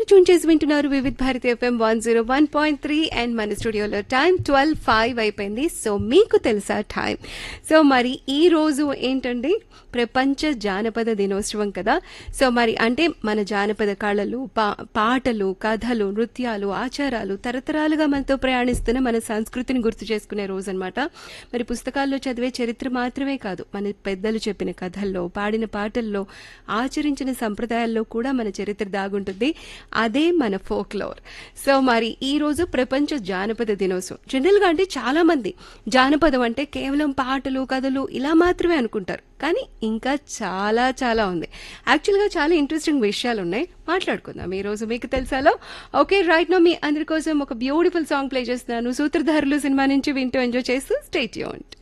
మీరు ట్యూన్ చేసి వింటున్నారు Vividh Bharati FM one zero one point three and మన స్టూడియోలో టైం ట్వెల్వ్ ఫైవ్ అయిపోయింది సో మీకు తెలుసా టైం సో మరి ఈ రోజు ఏంటండి ప్రపంచ జానపద దినోత్సవం కదా సో మరి అంటే మన జానపద కళలు పా పాటలు కథలు నృత్యాలు ఆచారాలు తరతరాలుగా మనతో ప్రయాణిస్తున్న మన సంస్కృతిని గుర్తు చేసుకునే రోజు అనమాట మరి పుస్తకాల్లో చదివే చరిత్ర మాత్రమే కాదు మన పెద్దలు చెప్పిన కథల్లో పాడిన పాటల్లో ఆచరించిన సంప్రదాయాల్లో కూడా మన చరిత్ర దాగుంటుంది అదే మన ఫోక్లోర్ సో మరి ఈ రోజు ప్రపంచ జానపద దినోత్సవం జనరల్గా అంటే చాలా మంది జానపదం అంటే కేవలం పాటలు కథలు ఇలా మాత్రమే అనుకుంటారు కానీ ఇంకా చాలా చాలా ఉంది యాక్చువల్గా చాలా ఇంట్రెస్టింగ్ విషయాలు ఉన్నాయి మాట్లాడుకుందాం ఈ రోజు మీకు తెలుసాలో ఓకే రైట్ నో మీ అందరి కోసం ఒక బ్యూటిఫుల్ సాంగ్ ప్లే చేస్తున్నాను సూత్రధారులు సినిమా నుంచి వింటూ ఎంజాయ్ చేస్తూ స్టేట్ యూంట్